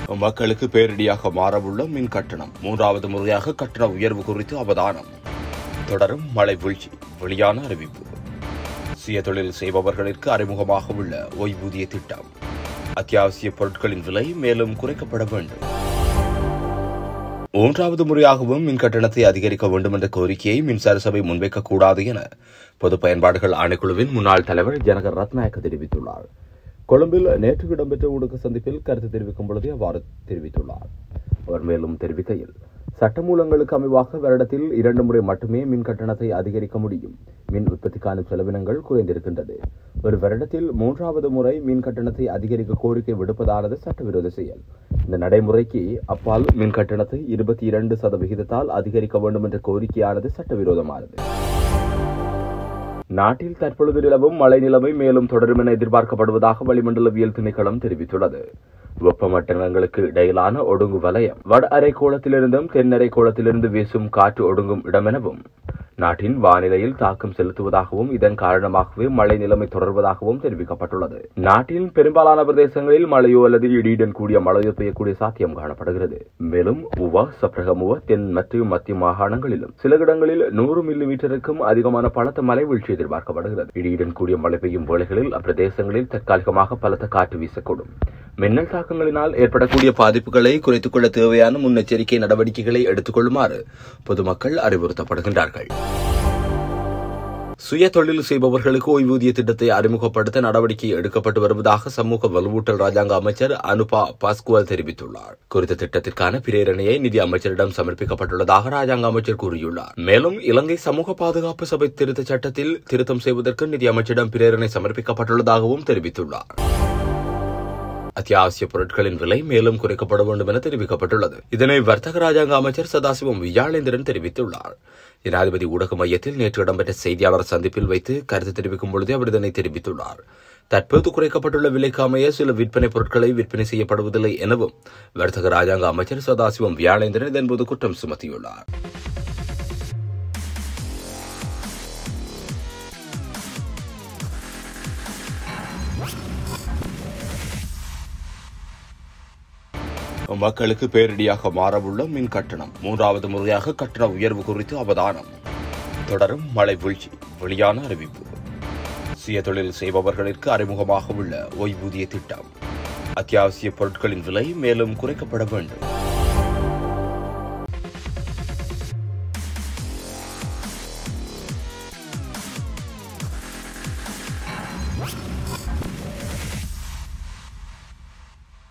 மக்களுக்கு பேரிடியாக மாறவுள்ள மின் கட்டணம் மூன்றாவது முறையாக கட்டண உயர்வு குறித்து அவதானம் தொடரும் மழை வீழ்ச்சி வெளியான அறிவிப்பு சுய தொழில் செய்பவர்களுக்கு அறிமுகமாக உள்ள ஓய்வூதிய திட்டம் அத்தியாவசிய பொருட்களின் விலை மேலும் குறைக்கப்பட வேண்டும் மூன்றாவது முறையாகவும் மின் கட்டணத்தை அதிகரிக்க வேண்டும் என்ற கோரிக்கையை மின்சார சபை முன்வைக்கக்கூடாது என பொது பயன்பாடுகள் ஆணைக்குழுவின் முன்னாள் தலைவர் ஜனகர் ரத்நாயக்க தெரிவித்துள்ளார் கொழும்பில் நேற்று இடம்பெற்ற ஊடக சந்திப்பில் கருத்து தெரிவிக்கும் பொழுதே அவ்வாறு தெரிவித்துள்ளார் அவர் மேலும் தெரிவிக்கையில் சட்டமூலங்களுக்கு அமைவாக வருடத்தில் இரண்டு முறை மட்டுமே மின் கட்டணத்தை அதிகரிக்க முடியும் மின் உற்பத்திக்கான செலவினங்கள் குறைந்திருக்கின்றது ஒரு வருடத்தில் மூன்றாவது முறை மின் கட்டணத்தை அதிகரிக்க கோரிக்கை விடுப்பதானது சட்டவிரோத செயல் இந்த நடைமுறைக்கு அப்பால் மின் கட்டணத்தை இருபத்தி இரண்டு சதவிகிதத்தால் அதிகரிக்க வேண்டும் என்ற கோரிக்கையானது சட்டவிரோதமானது நாட்டில் தற்பொழுது நிலவும் மழை நிலைமை மேலும் தொடரும் என எதிர்பார்க்கப்படுவதாக வளிமண்டலவியல் திணைக்களம் தெரிவித்துள்ளது வெப்பமண்டலங்களுக்கு இடையிலான ஒடுங்கு வலயம் வட அரைக்கோளத்திலிருந்தும் தென் அரைக்கோளத்திலிருந்து வீசும் காற்று ஒடுங்கும் இடமெனவும் நாட்டின் வானிலையில் தாக்கம் செலுத்துவதாகவும் இதன் காரணமாகவே மழை நிலைமை தொடர்வதாகவும் தெரிவிக்கப்பட்டுள்ளது நாட்டின் பெரும்பாலான பிரதேசங்களில் மழையோ அல்லது இடியுடன் கூடிய மழையோ பெய்யக்கூடிய சாத்தியம் காணப்படுகிறது மேலும் உவா சப்ரகமுவ தென் மற்றும் மத்திய மாகாணங்களிலும் சில இடங்களில் நூறு மில்லி மீட்டருக்கும் அதிகமான பலத்த மழை வீழ்ச்சி எதிர்பார்க்கப்படுகிறது இடியுடன் கூடிய மழை பெய்யும் வேளைகளில் அப்பிரதேசங்களில் தற்காலிகமாக பலத்த காற்று வீசக்கூடும் மின்னல் தாக்கங்களினால் ஏற்படக்கூடிய பாதிப்புகளை குறைத்துக் கொள்ள தேவையான முன்னெச்சரிக்கை நடவடிக்கைகளை எடுத்துக் கொள்ளுமாறு பொதுமக்கள் அறிவுறுத்தப்படுகின்றார்கள் சுய தொழில் செய்பவர்களுக்கு ஓய்வூதிய திட்டத்தை அறிமுகப்படுத்த நடவடிக்கை எடுக்கப்பட்டு வருவதாக சமூக வலுவூட்டல் ராஜாங்க அமைச்சர் அனுபா பாஸ்குவல் தெரிவித்துள்ளார் குறித்த திட்டத்திற்கான பிரேரணையை நிதி அமைச்சரிடம் சமர்ப்பிக்கப்பட்டுள்ளதாக ராஜாங்க அமைச்சர் கூறியுள்ளார் மேலும் இலங்கை சமூக பாதுகாப்பு சபை திருத்த சட்டத்தில் திருத்தம் செய்வதற்கு நிதி அமைச்சரிடம் பிரேரணை சமர்ப்பிக்கப்பட்டுள்ளதாகவும் தெரிவித்துள்ளார் அத்தியாவசிய பொருட்களின் விலை மேலும் குறைக்கப்பட வேண்டும் என தெரிவிக்கப்பட்டுள்ளது இதனை வர்த்தக ராஜாங்க அமைச்சர் சதாசிவம் வியாழேந்திரன் தெரிவித்துள்ளார் ஜனாதிபதி ஊடக மையத்தில் நேற்று இடம்பெற்ற செய்தியாளர் சந்திப்பில் வைத்து கருத்து தெரிவிக்கும் பொழுது அவர் இதனை தெரிவித்துள்ளார் தற்போது குறைக்கப்பட்டுள்ள விலைக்கு அமைய சில விற்பனை பொருட்களை விற்பனை செய்யப்படுவதில்லை எனவும் வர்த்தக ராஜாங்க அமைச்சர் சதாசிவம் வியாழேந்திரன் இதன்போது குற்றம் சுமத்தியுள்ளார் மக்களுக்கு பேரிடியாக மாறவுள்ள மின் கட்டணம் மூன்றாவது முறையாக கட்டண உயர்வு குறித்து அவதானம் தொடரும் மழை வீழ்ச்சி வெளியான அறிவிப்பு சுய தொழில் செய்பவர்களுக்கு அறிமுகமாக உள்ள ஓய்வூதிய திட்டம் அத்தியாவசிய பொருட்களின் விலை மேலும் குறைக்கப்பட வேண்டும்